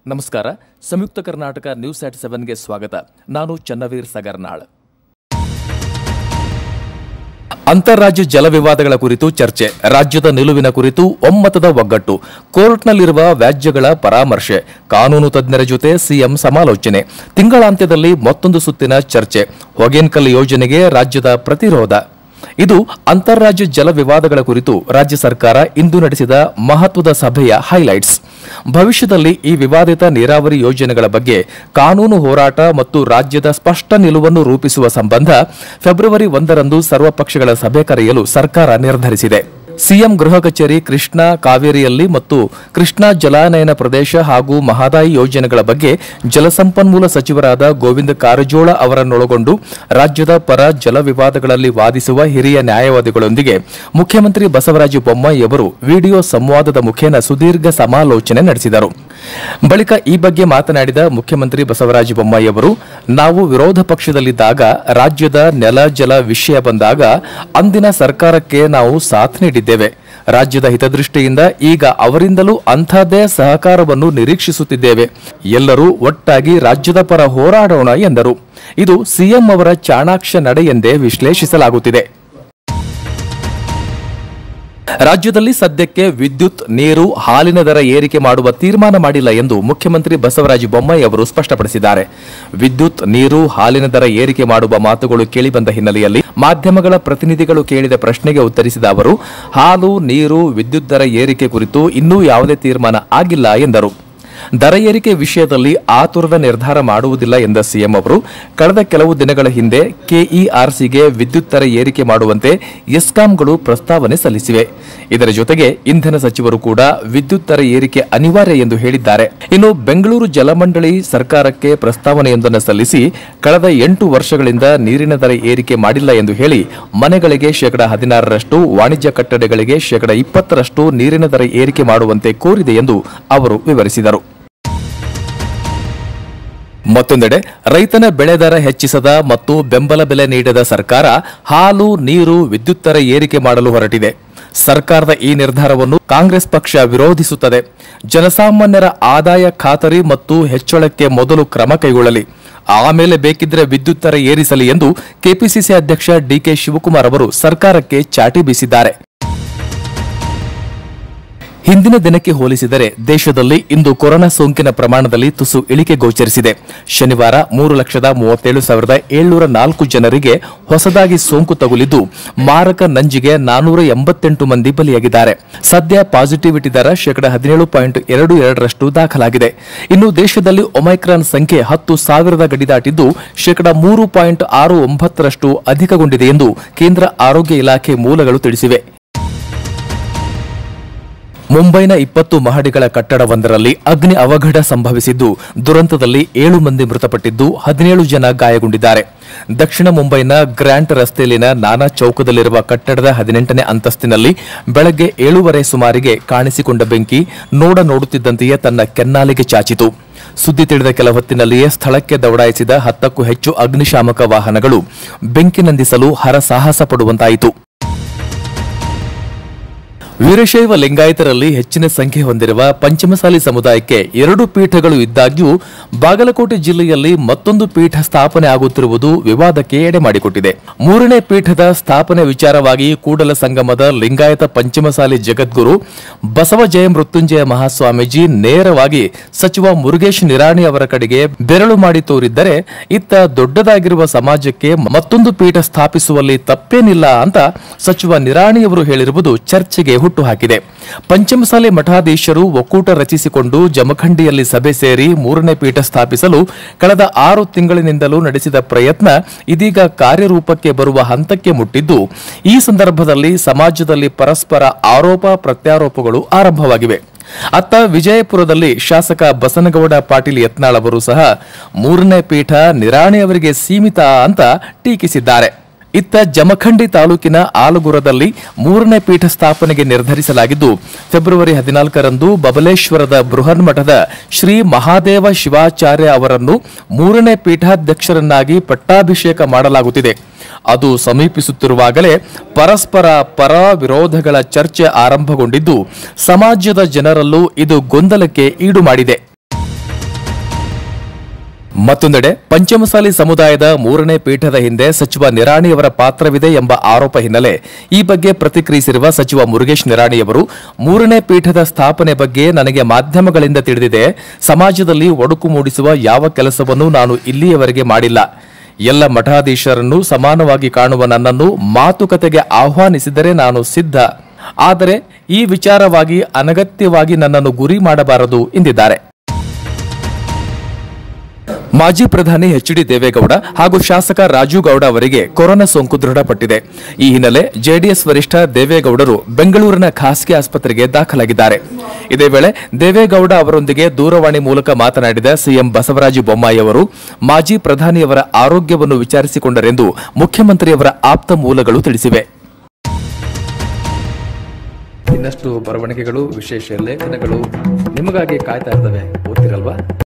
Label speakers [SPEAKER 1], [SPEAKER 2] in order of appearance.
[SPEAKER 1] ನಮಸ್ಕಾರ ಸಂಯುಕ್ತ ಕರ್ನಾಟಕ ನ್ಯೂಸ್ ಆಟ್ ಸೆವೆನ್ಗೆ ಸ್ವಾಗತ ನಾನು ಚನ್ನವೀರ್ ಸಗರ್ನಾಳ್ ಅಂತಾರಾಜ್ಯ ಜಲ ವಿವಾದಗಳ ಕುರಿತು ಚರ್ಚೆ ರಾಜ್ಯದ ನಿಲುವಿನ ಕುರಿತು ಒಮ್ಮತದ ಒಗ್ಗಟ್ಟು ಕೋರ್ಟ್ನಲ್ಲಿರುವ ವ್ಯಾಜ್ಯಗಳ ಪರಾಮರ್ಶೆ ಕಾನೂನು ತಜ್ಞರ ಜೊತೆ ಸಿಎಂ ಸಮಾಲೋಚನೆ ತಿಂಗಳಾಂತ್ಯದಲ್ಲಿ ಮತ್ತೊಂದು ಸುತ್ತಿನ ಚರ್ಚೆ ಹೊಗೇನ್ಕಲ್ ಯೋಜನೆಗೆ ರಾಜ್ಯದ ಪ್ರತಿರೋಧ ಇದು ಅಂತಾರಾಜ್ಯ ಜಲ ವಿವಾದಗಳ ಕುರಿತು ರಾಜ್ಯ ಸರ್ಕಾರ ಇಂದು ನಡೆಸಿದ ಮಹತ್ವದ ಸಭೆಯ ಹೈಲೈಟ್ಸ್ ಭವಿಷ್ಯದಲ್ಲಿ ಈ ವಿವಾದಿತ ನೀರಾವರಿ ಯೋಜನೆಗಳ ಬಗ್ಗೆ ಕಾನೂನು ಹೋರಾಟ ಮತ್ತು ರಾಜ್ಯದ ಸ್ಪಷ್ಟ ನಿಲುವನ್ನು ರೂಪಿಸುವ ಸಂಬಂಧ ಫೆಬ್ರವರಿ ಒಂದರಂದು ಸರ್ವಪಕ್ಷಗಳ ಸಭೆ ಕರೆಯಲು ಸರ್ಕಾರ ನಿರ್ಧರಿಸಿದೆ ಸಿಎಂ ಗೃಹ ಕಚೇರಿ ಕೃಷ್ಣಾ ಕಾವೇರಿಯಲ್ಲಿ ಮತ್ತು ಕೃಷ್ಣಾ ಜಲಾನಯನ ಪ್ರದೇಶ ಹಾಗೂ ಮಹದಾಯಿ ಯೋಜನೆಗಳ ಬಗ್ಗೆ ಜಲಸಂಪನ್ಮೂಲ ಸಚಿವರಾದ ಗೋವಿಂದ ಕಾರಜೋಳ ಅವರನ್ನೊಳಗೊಂಡು ರಾಜ್ಯದ ಪರ ಜಲ ವಿವಾದಗಳಲ್ಲಿ ವಾದಿಸುವ ಹಿರಿಯ ನ್ಯಾಯವಾದಿಗಳೊಂದಿಗೆ ಮುಖ್ಯಮಂತ್ರಿ ಬಸವರಾಜ ಬೊಮ್ಮಾಯಿ ಅವರು ವಿಡಿಯೋ ಸಂವಾದದ ಮುಖೇನ ಸುದೀರ್ಘ ಸಮಾಲೋಚನೆ ನಡೆಸಿದರು ಬಳಿಕ ಈ ಬಗ್ಗೆ ಮಾತನಾಡಿದ ಮುಖ್ಯಮಂತ್ರಿ ಬಸವರಾಜ ಬೊಮ್ಮಾಯಿ ಅವರು ನಾವು ವಿರೋಧ ಪಕ್ಷದಲ್ಲಿದ್ದಾಗ ರಾಜ್ಯದ ನೆಲ ಜಲ ವಿಷಯ ಬಂದಾಗ ಅಂದಿನ ಸರ್ಕಾರಕ್ಕೆ ನಾವು ಸಾಥ್ ನೀಡಿದ್ದೇವೆ ರಾಜ್ಯದ ಹಿತದೃಷ್ಟಿಯಿಂದ ಈಗ ಅವರಿಂದಲೂ ಅಂಥದ್ದೇ ಸಹಕಾರವನ್ನು ನಿರೀಕ್ಷಿಸುತ್ತಿದ್ದೇವೆ ಎಲ್ಲರೂ ಒಟ್ಟಾಗಿ ರಾಜ್ಯದ ಪರ ಹೋರಾಡೋಣ ಎಂದರು ಇದು ಸಿಎಂ ಅವರ ಚಾಣಾಕ್ಷ ನಡೆ ಎಂದೇ ವಿಶ್ಲೇಷಿಸಲಾಗುತ್ತಿದೆ ರಾಜ್ಯದಲ್ಲಿ ಸದ್ಯಕ್ಕೆ ವಿದ್ಯುತ್ ನೀರು ಹಾಲಿನ ದರ ಏರಿಕೆ ಮಾಡುವ ತೀರ್ಮಾನ ಮಾಡಿಲ್ಲ ಎಂದು ಮುಖ್ಯಮಂತ್ರಿ ಬಸವರಾಜ ಬೊಮ್ಮಾಯಿ ಅವರು ಸ್ಪಷ್ಟಪಡಿಸಿದ್ದಾರೆ ವಿದ್ಯುತ್ ನೀರು ಹಾಲಿನ ದರ ಏರಿಕೆ ಮಾಡುವ ಮಾತುಗಳು ಕೇಳಿಬಂದ ಹಿನ್ನೆಲೆಯಲ್ಲಿ ಮಾಧ್ಯಮಗಳ ಪ್ರತಿನಿಧಿಗಳು ಕೇಳಿದ ಪ್ರಶ್ನೆಗೆ ಉತ್ತರಿಸಿದ ಅವರು ಹಾಲು ನೀರು ವಿದ್ಯುತ್ ದರ ಏರಿಕೆ ಕುರಿತು ಇನ್ನೂ ಯಾವುದೇ ತೀರ್ಮಾನ ಆಗಿಲ್ಲ ಎಂದರು ದರ ಏರಿಕೆ ವಿಷಯದಲ್ಲಿ ಆತುರದ ನಿರ್ಧಾರ ಮಾಡುವುದಿಲ್ಲ ಎಂದ ಸಿಎಂ ಅವರು ಕಳೆದ ಕೆಲವು ದಿನಗಳ ಹಿಂದೆ ಕೆಇಆರ್ಸಿಗೆ ವಿದ್ಯುತ್ ದರ ಏರಿಕೆ ಮಾಡುವಂತೆ ಎಸ್ಕಾಂಗಳು ಪ್ರಸ್ತಾವನೆ ಸಲ್ಲಿಸಿವೆ ಇದರ ಜೊತೆಗೆ ಇಂಧನ ಸಚಿವರು ಕೂಡ ವಿದ್ಯುತ್ ದರ ಏರಿಕೆ ಅನಿವಾರ್ಯ ಎಂದು ಹೇಳಿದ್ದಾರೆ ಇನ್ನು ಬೆಂಗಳೂರು ಜಲಮಂಡಳಿ ಸರ್ಕಾರಕ್ಕೆ ಪ್ರಸ್ತಾವನೆಯೊಂದನ್ನು ಸಲ್ಲಿಸಿ ಕಳೆದ ಎಂಟು ವರ್ಷಗಳಿಂದ ನೀರಿನ ದರ ಏರಿಕೆ ಮಾಡಿಲ್ಲ ಎಂದು ಹೇಳಿ ಮನೆಗಳಿಗೆ ಶೇಕಡ ಹದಿನಾರರಷ್ಟು ವಾಣಿಜ್ಯ ಕಟ್ಟಡಗಳಿಗೆ ಶೇಕಡ ಇಪ್ಪತ್ತರಷ್ಟು ನೀರಿನ ದರ ಏರಿಕೆ ಮಾಡುವಂತೆ ಕೋರಿದೆ ಎಂದು ಅವರು ವಿವರಿಸಿದರು ಮತ್ತೊಂದೆಡೆ ರೈತನ ಬೆಳೆ ದರ ಹೆಚ್ಚಿಸದ ಮತ್ತು ಬೆಂಬಲ ಬೆಲೆ ನೀಡದ ಸರ್ಕಾರ ಹಾಲು ನೀರು ವಿದ್ಯುತ್ ದರ ಏರಿಕೆ ಮಾಡಲು ಹೊರಟಿದೆ ಸರ್ಕಾರದ ಈ ನಿರ್ಧಾರವನ್ನು ಕಾಂಗ್ರೆಸ್ ಪಕ್ಷ ವಿರೋಧಿಸುತ್ತದೆ ಜನಸಾಮಾನ್ಯರ ಆದಾಯ ಖಾತರಿ ಮತ್ತು ಹೆಚ್ಚಳಕ್ಕೆ ಮೊದಲು ಕ್ರಮ ಕೈಗೊಳ್ಳಲಿ ಆಮೇಲೆ ಬೇಕಿದ್ರೆ ವಿದ್ಯುತ್ ದರ ಏರಿಸಲಿ ಎಂದು ಕೆಪಿಸಿಸಿ ಅಧ್ಯಕ್ಷ ಡಿಕೆ ಶಿವಕುಮಾರ್ ಅವರು ಸರ್ಕಾರಕ್ಕೆ ಚಾಟಿ ಬೀಸಿದ್ದಾರೆ ಹಿಂದಿನ ದಿನಕ್ಕೆ ಹೋಲಿಸಿದರೆ ದೇಶದಲ್ಲಿ ಇಂದು ಕೊರೋನಾ ಸೋಂಕಿನ ಪ್ರಮಾಣದಲ್ಲಿ ತುಸು ಇಳಿಕೆ ಗೋಚರಿಸಿದೆ ಶನಿವಾರ ಮೂರು ಲಕ್ಷದ ಮೂವತ್ತೇಳು ಸಾವಿರದ ಏಳ್ನೂರ ನಾಲ್ಕು ಜನರಿಗೆ ಹೊಸದಾಗಿ ಸೋಂಕು ತಗುಲಿದ್ದು ಮಾರಕ ನಂಜಿಗೆ ನಾನೂರ ಎಂಬತ್ತೆಂಟು ಮಂದಿ ಬಲಿಯಾಗಿದ್ದಾರೆ ಸದ್ಯ ಪಾಸಿಟಿವಿಟಿ ದರ ಶೇಕಡ ಹದಿನೇಳು ಪಾಯಿಂಟ್ ಎರಡು ಎರಡರಷ್ಟು ದಾಖಲಾಗಿದೆ ಇನ್ನು ದೇಶದಲ್ಲಿ ಒಮೈಕ್ರಾನ್ ಸಂಖ್ಯೆ ಹತ್ತು ಸಾವಿರದ ಗಡಿ ದಾಟಿದ್ದು ಶೇಕಡ ಮೂರು ಪಾಯಿಂಟ್ ಆರು ಒಂಬತ್ತರಷ್ಟು ಅಧಿಕಗೊಂಡಿದೆ ಎಂದು ಕೇಂದ್ರ ಆರೋಗ್ಯ ಇಲಾಖೆ ಮೂಲಗಳು ತಿಳಿಸಿವೆ ಮುಂಬೈನ ಇಪ್ಪತ್ತು ಮಹಡಿಗಳ ಕಟ್ಟಡವೊಂದರಲ್ಲಿ ಅಗ್ನಿ ಅವಘಡ ಸಂಭವಿಸಿದ್ದು ದುರಂತದಲ್ಲಿ ಏಳು ಮಂದಿ ಮೃತಪಟ್ಟಿದ್ದು ಹದಿನೇಳು ಜನ ಗಾಯಗೊಂಡಿದ್ದಾರೆ ದಕ್ಷಿಣ ಮುಂಬೈನ ಗ್ರ್ಯಾಂಟ್ ರಸ್ತೆಯಲ್ಲಿನ ನಾನಾ ಚೌಕದಲ್ಲಿರುವ ಕಟ್ಟಡದ ಹದಿನೆಂಟನೇ ಅಂತಸ್ತಿನಲ್ಲಿ ಬೆಳಗ್ಗೆ ಏಳೂವರೆ ಸುಮಾರಿಗೆ ಕಾಣಿಸಿಕೊಂಡ ಬೆಂಕಿ ನೋಡ ನೋಡುತ್ತಿದ್ದಂತೆಯೇ ತನ್ನ ಕೆನ್ನಾಲಿಗೆ ಚಾಚಿತು ಸುದ್ದಿ ತಿಳಿದ ಕೆಲ ಹೊತ್ತಿನಲ್ಲಿಯೇ ಸ್ಥಳಕ್ಕೆ ದೌಡಾಯಿಸಿದ ಹತ್ತಕ್ಕೂ ಹೆಚ್ಚು ಅಗ್ನಿಶಾಮಕ ವಾಹನಗಳು ಬೆಂಕಿ ನಂದಿಸಲು ಹರಸಾಹಸ ಪಡುವಂತಾಯಿತು ವೀರಶೈವ ಲಿಂಗಾಯತರಲ್ಲಿ ಹೆಚ್ಚಿನ ಸಂಖ್ಯೆ ಹೊಂದಿರುವ ಪಂಚಮಸಾಲಿ ಸಮುದಾಯಕ್ಕೆ ಎರಡು ಪೀಠಗಳು ಇದ್ದಾಗ್ಯೂ ಬಾಗಲಕೋಟೆ ಜಿಲ್ಲೆಯಲ್ಲಿ ಮತ್ತೊಂದು ಪೀಠ ಸ್ಥಾಪನೆ ಆಗುತ್ತಿರುವುದು ವಿವಾದಕ್ಕೆ ಎಡೆ ಮಾಡಿಕೊಟ್ಟಿದೆ ಮೂರನೇ ಪೀಠದ ಸ್ಥಾಪನೆ ವಿಚಾರವಾಗಿ ಕೂಡಲ ಸಂಗಮದ ಲಿಂಗಾಯತ ಪಂಚಮಸಾಲಿ ಜಗದ್ಗುರು ಬಸವ ಜಯ ಮೃತ್ಯುಂಜಯ ಮಹಾಸ್ವಾಮೀಜಿ ನೇರವಾಗಿ ಸಚಿವ ಮುರುಗೇಶ್ ನಿರಾಣಿ ಅವರ ಕಡೆಗೆ ಬೆರಳು ಮಾಡಿ ತೋರಿದ್ದರೆ ಇತ್ತ ದೊಡ್ಡದಾಗಿರುವ ಸಮಾಜಕ್ಕೆ ಮತ್ತೊಂದು ಪೀಠ ಸ್ಥಾಪಿಸುವಲ್ಲಿ ತಪ್ಪೇನಿಲ್ಲ ಅಂತ ಸಚಿವ ನಿರಾಣಿಯವರು ಹೇಳಿರುವುದು ಚರ್ಚೆಗೆ ಹುಟ್ಟುಹಾಕಿದೆ ಪಂಚಮಸಾಲಿ ಮಠಾಧೀಶರು ಒಕ್ಕೂಟ ರಚಿಸಿಕೊಂಡು ಜಮಖಂಡಿಯಲ್ಲಿ ಸಭೆ ಸೇರಿ ಮೂರನೇ ಪೀಠ ಸ್ಥಾಪಿಸಲು ಕಳೆದ ಆರು ತಿಂಗಳಿನಿಂದಲೂ ನಡೆಸಿದ ಪ್ರಯತ್ನ ಇದೀಗ ಕಾರ್ಯರೂಪಕ್ಕೆ ಬರುವ ಹಂತಕ್ಕೆ ಮುಟ್ಟಿದ್ದು ಈ ಸಂದರ್ಭದಲ್ಲಿ ಸಮಾಜದಲ್ಲಿ ಪರಸ್ಪರ ಆರೋಪ ಪ್ರತ್ಯಾರೋಪಗಳು ಆರಂಭವಾಗಿವೆ ಅತ್ತ ವಿಜಯಪುರದಲ್ಲಿ ಶಾಸಕ ಬಸನಗೌಡ ಪಾಟೀಲ್ ಯತ್ನಾಳ್ ಅವರು ಸಹ ಮೂರನೇ ಪೀಠ ನಿರಾಣಿ ಅವರಿಗೆ ಸೀಮಿತ ಅಂತ ಟೀಕಿಸಿದ್ದಾರೆ ಇತ್ತ ಜಮಖಂಡಿ ತಾಲೂಕಿನ ಆಲಗುರದಲ್ಲಿ ಮೂರನೇ ಪೀಠ ಸ್ಥಾಪನೆಗೆ ನಿರ್ಧರಿಸಲಾಗಿದ್ದು ಫೆಬ್ರವರಿ ಹದಿನಾಲ್ಕರಂದು ಬಬಲೇಶ್ವರದ ಬೃಹನ್ಮಠದ ಶ್ರೀ ಮಹಾದೇವ ಶಿವಾಚಾರ್ಯ ಅವರನ್ನು ಮೂರನೇ ಪೀಠಾಧ್ಯಕ್ಷರನ್ನಾಗಿ ಪಟ್ಟಾಭಿಷೇಕ ಮಾಡಲಾಗುತ್ತಿದೆ ಅದು ಸಮೀಪಿಸುತ್ತಿರುವಾಗಲೇ ಪರಸ್ಪರ ಪರ ವಿರೋಧಗಳ ಚರ್ಚೆ ಆರಂಭಗೊಂಡಿದ್ದು ಸಮಾಜದ ಜನರಲ್ಲೂ ಇದು ಗೊಂದಲಕ್ಕೆ ಈಡು ಮಾಡಿದೆ ಮತ್ತೊಂದೆಡೆ ಪಂಚಮಸಾಲಿ ಸಮುದಾಯದ ಮೂರನೇ ಪೀಠದ ಹಿಂದೆ ಸಚಿವ ನಿರಾಣಿಯವರ ಪಾತ್ರವಿದೆ ಎಂಬ ಆರೋಪ ಹಿನ್ನೆಲೆ ಈ ಬಗ್ಗೆ ಪ್ರತಿಕ್ರಿಯಿಸಿರುವ ಸಚಿವ ಮುರುಗೇಶ್ ನಿರಾಣಿಯವರು ಮೂರನೇ ಪೀಠದ ಸ್ಥಾಪನೆ ಬಗ್ಗೆ ನನಗೆ ಮಾಧ್ಯಮಗಳಿಂದ ತಿಳಿದಿದೆ ಸಮಾಜದಲ್ಲಿ ಒಡುಕು ಮೂಡಿಸುವ ಯಾವ ಕೆಲಸವನ್ನು ನಾನು ಇಲ್ಲಿಯವರೆಗೆ ಮಾಡಿಲ್ಲ ಎಲ್ಲ ಮಠಾಧೀಶರನ್ನು ಸಮಾನವಾಗಿ ಕಾಣುವ ನನ್ನನ್ನು ಮಾತುಕತೆಗೆ ಆಹ್ವಾನಿಸಿದರೆ ನಾನು ಸಿದ್ಧ ಆದರೆ ಈ ವಿಚಾರವಾಗಿ ಅನಗತ್ಯವಾಗಿ ನನ್ನನ್ನು ಗುರಿ ಮಾಡಬಾರದು ಎಂದಿದ್ದಾರೆ ಮಾಜಿ ಪ್ರಧಾನಿ ಎಚ್ ಡಿ ದೇವೇಗೌಡ ಹಾಗೂ ಶಾಸಕ ರಾಜು ಗೌಡ ಅವರಿಗೆ ಕೊರೋನಾ ಸೋಂಕು ದೃಢಪಟ್ಟಿದೆ ಈ ಹಿನ್ನೆಲೆ ಜೆಡಿಎಸ್ ವರಿಷ್ಠ ದೇವೇಗೌಡರು ಬೆಂಗಳೂರಿನ ಖಾಸಗಿ ಆಸ್ಪತ್ರೆಗೆ ದಾಖಲಾಗಿದ್ದಾರೆ ಇದೇ ವೇಳೆ ದೇವೇಗೌಡ ಅವರೊಂದಿಗೆ ದೂರವಾಣಿ ಮೂಲಕ ಮಾತನಾಡಿದ ಸಿಎಂ ಬಸವರಾಜ ಬೊಮ್ಮಾಯಿ ಅವರು ಮಾಜಿ ಪ್ರಧಾನಿಯವರ ಆರೋಗ್ಯವನ್ನು ವಿಚಾರಿಸಿಕೊಂಡರೆಂದು ಮುಖ್ಯಮಂತ್ರಿಯವರ ಆಪ್ತ ಮೂಲಗಳು ತಿಳಿಸಿವೆ ಇನ್ನಷ್ಟು ಬರವಣಿಗೆಗಳು ವಿಶೇಷ ಲೇಖನಗಳು ನಿಮಗಾಗಿ ಕಾಯ್ತಾ ಇರ್ತವೆ ಓದ್ತಿರಲ್ವಾ